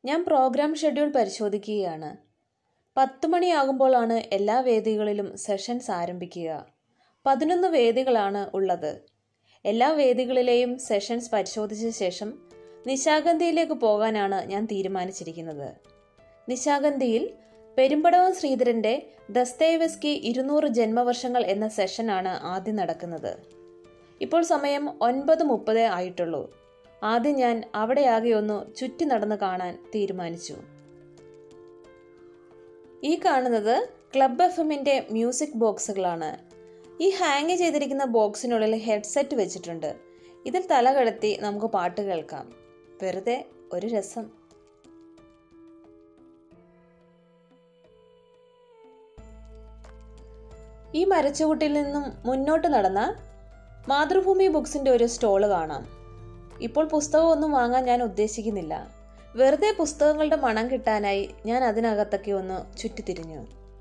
ഞാൻ programme schedule പരിശോധിക്കുകയാണ് പത്ത് മണിയാകുമ്പോഴാണ് എല്ലാ വേദികളിലും സെഷൻസ് ആരംഭിക്കുക പതിനൊന്ന് വേദികളാണ് ഉള്ളത് എല്ലാ വേദികളിലെയും സെഷൻസ് പരിശോധിച്ച ശേഷം നിശാഗന്ധിയിലേക്ക് പോകാനാണ് ഞാൻ തീരുമാനിച്ചിരിക്കുന്നത് നിശാഗന്ധിയിൽ പെരുമ്പടവം ശ്രീധരന്റെ ദസ്തേവസ്കി ഇരുന്നൂറ് ജന്മവർഷങ്ങൾ എന്ന സെഷനാണ് ആദ്യം നടക്കുന്നത് ഇപ്പോൾ സമയം ഒൻപത് മുപ്പത് ആയിട്ടുള്ളൂ ആദ്യം ഞാൻ അവിടെയാകെ ഒന്ന് ചുറ്റി നടന്ന് കാണാൻ തീരുമാനിച്ചു ഈ കാണുന്നത് ക്ലബ് എഫ് എമ്മിൻ്റെ മ്യൂസിക് ബോക്സുകളാണ് ഈ ഹാങ് ചെയ്തിരിക്കുന്ന ബോക്സിനുള്ളിൽ ഹെഡ്സെറ്റ് വെച്ചിട്ടുണ്ട് ഇതിൽ തല കടത്തി നമുക്ക് പാട്ട് കേൾക്കാം വെറുതെ ഒരു രസം ഈ മരച്ചുകുട്ടിൽ നിന്നും മുന്നോട്ട് നടന്ന മാതൃഭൂമി ബുക്സിന്റെ ഒരു സ്റ്റോള് കാണാം ഇപ്പോൾ പുസ്തകമൊന്നും വാങ്ങാൻ ഞാൻ ഉദ്ദേശിക്കുന്നില്ല വെറുതെ പുസ്തകങ്ങളുടെ മണം കിട്ടാനായി ഞാൻ അതിനകത്തൊക്കെ ഒന്ന് ചുറ്റിത്തിരിഞ്ഞു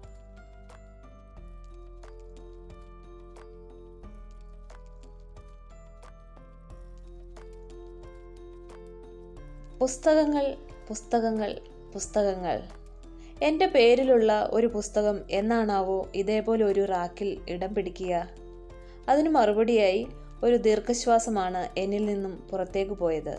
പുസ്തകങ്ങൾ പുസ്തകങ്ങൾ പുസ്തകങ്ങൾ എൻ്റെ പേരിലുള്ള ഒരു പുസ്തകം എന്നാണാവോ ഇതേപോലെ ഒരു റാക്കിൽ ഇടം പിടിക്കുക അതിന് മറുപടിയായി ഒരു ദീർഘശ്വാസമാണ് എന്നിൽ നിന്നും പുറത്തേക്ക് പോയത്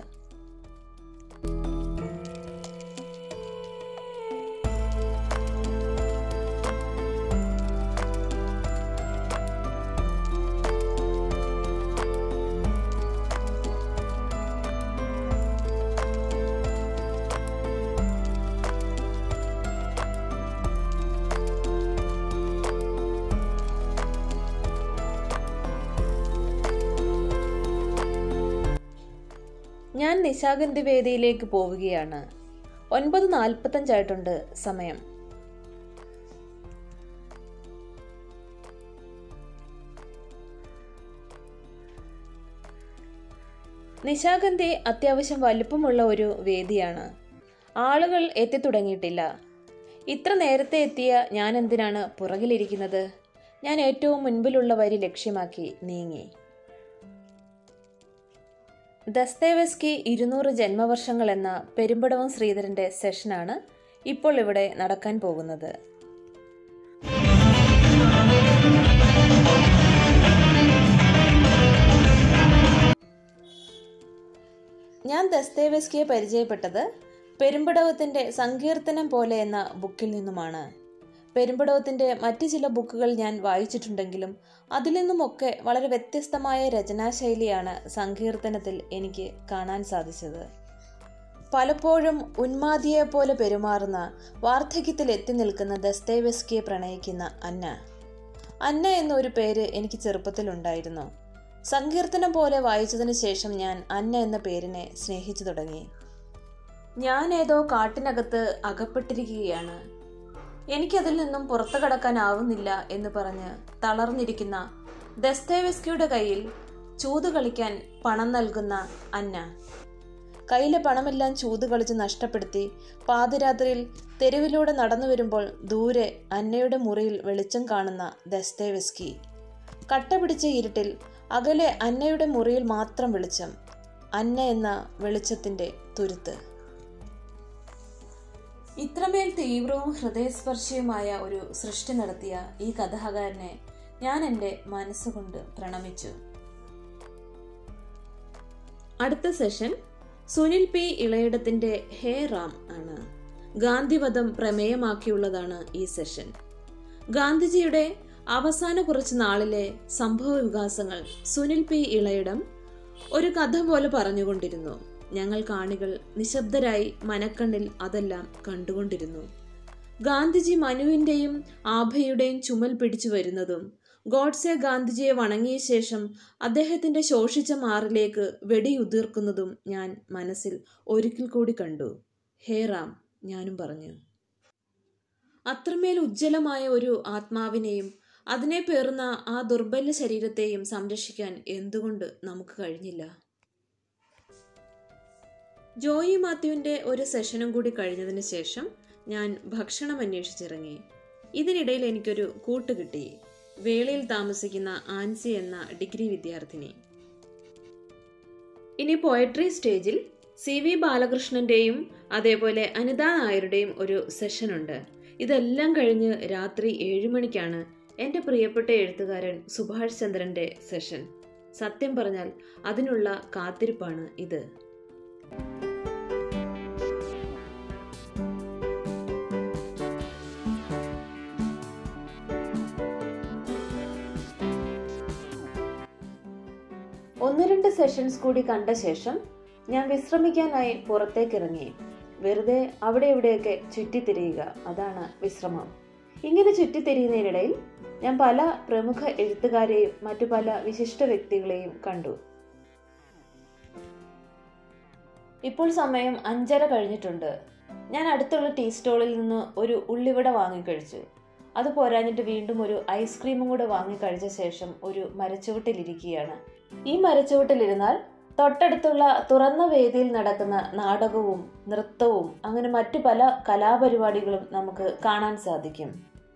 ഞാൻ നിശാഗന്ധി വേദിയിലേക്ക് പോവുകയാണ് ഒൻപത് നാൽപ്പത്തഞ്ചായിട്ടുണ്ട് സമയം നിശാഗന്ധി അത്യാവശ്യം വലിപ്പമുള്ള ഒരു വേദിയാണ് ആളുകൾ എത്തിത്തുടങ്ങിയിട്ടില്ല ഇത്ര നേരത്തെ എത്തിയ ഞാൻ എന്തിനാണ് പുറകിലിരിക്കുന്നത് ഞാൻ ഏറ്റവും മുൻപിലുള്ള വരി ലക്ഷ്യമാക്കി നീങ്ങി ദസ്തേവസ്കി ഇരുന്നൂറ് ജന്മവർഷങ്ങൾ എന്ന പെരുമ്പടവം ശ്രീധരന്റെ സെഷനാണ് ഇപ്പോൾ ഇവിടെ നടക്കാൻ പോകുന്നത് ഞാൻ ദസ്തേവസ്കിയെ പരിചയപ്പെട്ടത് പെരുമ്പടവത്തിന്റെ സങ്കീർത്തനം പോലെ എന്ന ബുക്കിൽ നിന്നുമാണ് പെരുമ്പടവത്തിന്റെ മറ്റു ചില ബുക്കുകൾ ഞാൻ വായിച്ചിട്ടുണ്ടെങ്കിലും അതിൽ നിന്നുമൊക്കെ വളരെ വ്യത്യസ്തമായ രചനാശൈലിയാണ് സങ്കീർത്തനത്തിൽ എനിക്ക് കാണാൻ സാധിച്ചത് പലപ്പോഴും ഉന്മാദിയെ പോലെ പെരുമാറുന്ന വാർദ്ധക്യത്തിൽ എത്തി നിൽക്കുന്ന ദസ്തേവസ്കിയെ പ്രണയിക്കുന്ന അന്ന അന്ന എന്നൊരു പേര് എനിക്ക് ചെറുപ്പത്തിലുണ്ടായിരുന്നു സങ്കീർത്തനം പോലെ വായിച്ചതിന് ശേഷം ഞാൻ അന്ന എന്ന പേരിനെ സ്നേഹിച്ചു തുടങ്ങി ഞാൻ ഏതോ കാട്ടിനകത്ത് അകപ്പെട്ടിരിക്കുകയാണ് എനിക്കതിൽ നിന്നും പുറത്തു കടക്കാനാവുന്നില്ല എന്ന് പറഞ്ഞ് തളർന്നിരിക്കുന്ന ദസ്തേവസ്കിയുടെ കയ്യിൽ ചൂത് കളിക്കാൻ പണം നൽകുന്ന അന്ന കയ്യിലെ പണമെല്ലാം ചൂത് കളിച്ച് നഷ്ടപ്പെടുത്തി പാതിരാത്രിയിൽ തെരുവിലൂടെ നടന്നു വരുമ്പോൾ ദൂരെ അന്നയുടെ മുറിയിൽ വെളിച്ചം കാണുന്ന ദസ്തേവസ്കി കട്ട പിടിച്ച ഇരുട്ടിൽ അകലെ അന്നയുടെ മുറിയിൽ മാത്രം വെളിച്ചം അന്ന എന്ന വെളിച്ചത്തിന്റെ തുരുത്ത് ഇത്രമേൽ തീവ്രവും ഹൃദയസ്പർശിയുമായ ഒരു സൃഷ്ടി നടത്തിയ ഈ കഥാകാരനെ ഞാൻ എൻ്റെ മനസ്സുകൊണ്ട് പ്രണമിച്ചു അടുത്ത സെഷൻ സുനിൽ പി ഇളയിടത്തിന്റെ ഹേ റാം ആണ് ഗാന്ധിവധം പ്രമേയമാക്കിയുള്ളതാണ് ഈ സെഷൻ ഗാന്ധിജിയുടെ അവസാന കുറച്ച് നാളിലെ സംഭവ വികാസങ്ങൾ സുനിൽ പി ഇളയിടം ഒരു കഥ പോലെ പറഞ്ഞുകൊണ്ടിരുന്നു ഞങ്ങൾ കാണികൾ നിശബ്ദരായി മനക്കണ്ണിൽ അതെല്ലാം കണ്ടുകൊണ്ടിരുന്നു ഗാന്ധിജി മനുവിന്റെയും ആഭയുടെയും ചുമൽ പിടിച്ചു വരുന്നതും ഗോഡ്സെ ഗാന്ധിജിയെ വണങ്ങിയ ശേഷം അദ്ദേഹത്തിന്റെ ശോഷിച്ച മാറിലേക്ക് വെടിയുതിർക്കുന്നതും ഞാൻ മനസ്സിൽ ഒരിക്കൽ കൂടി കണ്ടു ഹേ റാം ഞാനും പറഞ്ഞു അത്രമേൽ ഉജ്ജ്വലമായ ഒരു ആത്മാവിനെയും അതിനെ പേറുന്ന ആ ദുർബല ശരീരത്തെയും സംരക്ഷിക്കാൻ എന്തുകൊണ്ട് നമുക്ക് കഴിഞ്ഞില്ല ജോയി മാത്യുവിന്റെ ഒരു സെഷനും കൂടി കഴിഞ്ഞതിന് ശേഷം ഞാൻ ഭക്ഷണം അന്വേഷിച്ചിറങ്ങി ഇതിനിടയിൽ എനിക്കൊരു കൂട്ട് കിട്ടി വേളയിൽ താമസിക്കുന്ന ആൻസി എന്ന ഡിഗ്രി വിദ്യാർത്ഥിനി ഇനി പോയട്രി സ്റ്റേജിൽ സി വി ബാലകൃഷ്ണന്റെയും അതേപോലെ അനിത നായരുടെയും ഒരു സെഷനുണ്ട് ഇതെല്ലാം കഴിഞ്ഞ് രാത്രി ഏഴ് മണിക്കാണ് എൻ്റെ പ്രിയപ്പെട്ട എഴുത്തുകാരൻ സുഭാഷ് ചന്ദ്രന്റെ സെഷൻ സത്യം പറഞ്ഞാൽ അതിനുള്ള കാത്തിരിപ്പാണ് ഇത് ഒന്ന് രണ്ട് സെഷൻസ് കൂടി കണ്ട ശേഷം ഞാൻ വിശ്രമിക്കാനായി പുറത്തേക്കിറങ്ങി വെറുതെ അവിടെ ഇവിടെയൊക്കെ ചുറ്റിത്തിരിയുക അതാണ് വിശ്രമം ഇങ്ങനെ ചുറ്റിത്തിരിയുന്നതിനിടയിൽ ഞാൻ പല പ്രമുഖ എഴുത്തുകാരെയും മറ്റു പല വിശിഷ്ട വ്യക്തികളെയും കണ്ടു ഇപ്പോൾ സമയം അഞ്ചര കഴിഞ്ഞിട്ടുണ്ട് ഞാൻ അടുത്തുള്ള ടീ സ്റ്റോളിൽ നിന്ന് ഒരു ഉള്ളിവട വാങ്ങിക്കഴിച്ചു അത് പോരാഞ്ഞിട്ട് വീണ്ടും ഒരു ഐസ്ക്രീമും കൂടെ വാങ്ങിക്കഴിച്ച ശേഷം ഒരു മരച്ചുവട്ടിലിരിക്കുകയാണ് ഈ മരച്ചുവട്ടിലിരുന്നാൽ തൊട്ടടുത്തുള്ള തുറന്ന വേദിയിൽ നടക്കുന്ന നാടകവും നൃത്തവും അങ്ങനെ മറ്റു പല കലാപരിപാടികളും നമുക്ക് കാണാൻ സാധിക്കും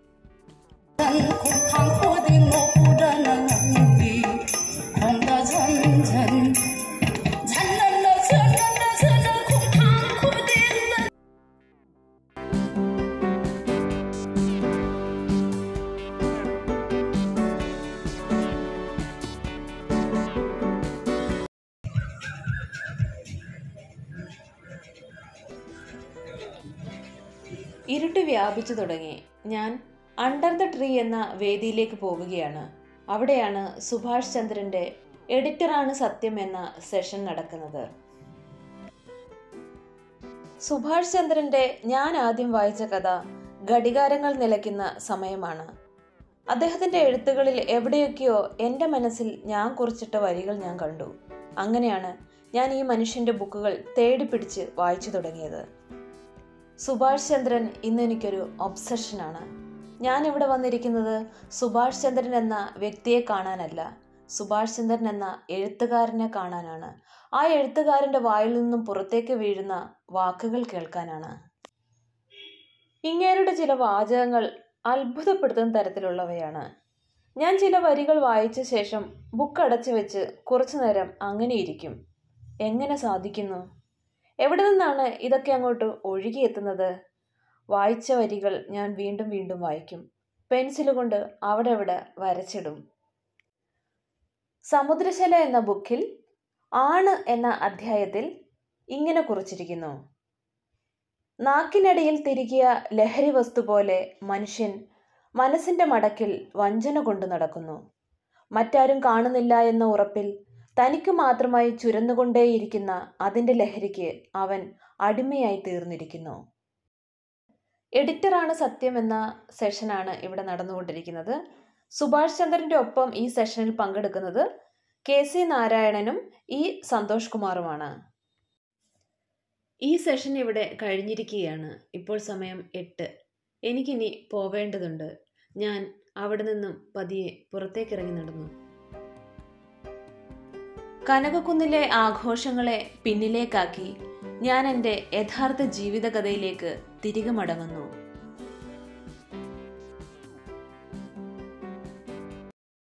ഇരുട്ട് വ്യാപിച്ചു തുടങ്ങി ഞാൻ അണ്ടർ ദ ട്രീ എന്ന വേദിയിലേക്ക് പോവുകയാണ് അവിടെയാണ് സുഭാഷ് ചന്ദ്രന്റെ എഡിറ്ററാണ് സത്യം എന്ന സെഷൻ നടക്കുന്നത് സുഭാഷ് ചന്ദ്രന്റെ ഞാൻ ആദ്യം വായിച്ച കഥ ഘടികാരങ്ങൾ നിലയ്ക്കുന്ന സമയമാണ് അദ്ദേഹത്തിന്റെ എഴുത്തുകളിൽ എവിടെയൊക്കെയോ എൻ്റെ മനസ്സിൽ ഞാൻ കുറിച്ചിട്ട വരികൾ ഞാൻ കണ്ടു അങ്ങനെയാണ് ഞാൻ ഈ മനുഷ്യന്റെ ബുക്കുകൾ തേടിപ്പിടിച്ച് വായിച്ചു തുടങ്ങിയത് സുഭാഷ് ചന്ദ്രൻ ഇന്ന് എനിക്കൊരു ഒബ്സഷനാണ് ഞാൻ ഇവിടെ വന്നിരിക്കുന്നത് സുഭാഷ് ചന്ദ്രൻ എന്ന വ്യക്തിയെ കാണാനല്ല സുഭാഷ് ചന്ദ്രൻ എന്ന എഴുത്തുകാരനെ കാണാനാണ് ആ എഴുത്തുകാരന്റെ വായിൽ നിന്നും പുറത്തേക്ക് വീഴുന്ന വാക്കുകൾ കേൾക്കാനാണ് ഇങ്ങേരുടെ ചില വാചകങ്ങൾ അത്ഭുതപ്പെടുത്തുന്ന തരത്തിലുള്ളവയാണ് ഞാൻ ചില വരികൾ വായിച്ച ശേഷം ബുക്ക് അടച്ചു വെച്ച് കുറച്ചു നേരം അങ്ങനെ ഇരിക്കും എങ്ങനെ സാധിക്കുന്നു എവിടെ നിന്നാണ് ഇതൊക്കെ അങ്ങോട്ട് ഒഴുകിയെത്തുന്നത് വായിച്ച വരികൾ ഞാൻ വീണ്ടും വീണ്ടും വായിക്കും പെൻസിൽ കൊണ്ട് അവിടെ അവിടെ വരച്ചിടും സമുദ്രശല എന്ന ബുക്കിൽ ആണ് എന്ന അധ്യായത്തിൽ ഇങ്ങനെ കുറിച്ചിരിക്കുന്നു നാക്കിനടിയിൽ തിരികിയ ലഹരി വസ്തു പോലെ മനുഷ്യൻ മനസ്സിന്റെ മടക്കിൽ വഞ്ചന കൊണ്ടു നടക്കുന്നു മറ്റാരും കാണുന്നില്ല എന്ന ഉറപ്പിൽ തനിക്ക് മാത്രമായി ചുരന്നുകൊണ്ടേയിരിക്കുന്ന അതിന്റെ ലഹരിക്ക് അവൻ അടിമയായി തീർന്നിരിക്കുന്നു എഡിറ്ററാണ് സത്യം എന്ന സെഷനാണ് ഇവിടെ നടന്നുകൊണ്ടിരിക്കുന്നത് സുഭാഷ് ചന്ദ്രന്റെ ഒപ്പം ഈ സെഷനിൽ പങ്കെടുക്കുന്നത് കെ സി നാരായണനും ഈ സന്തോഷ് കുമാറുമാണ് ഈ സെഷൻ ഇവിടെ കഴിഞ്ഞിരിക്കുകയാണ് ഇപ്പോൾ സമയം എട്ട് എനിക്കിനി പോവേണ്ടതുണ്ട് ഞാൻ അവിടെ നിന്നും പതിയെ പുറത്തേക്കിറങ്ങി നടന്നു കനകക്കുന്നിലെ ആഘോഷങ്ങളെ പിന്നിലേക്കാക്കി ഞാൻ എൻ്റെ യഥാർത്ഥ ജീവിതകഥയിലേക്ക് തിരികെ മടങ്ങുന്നു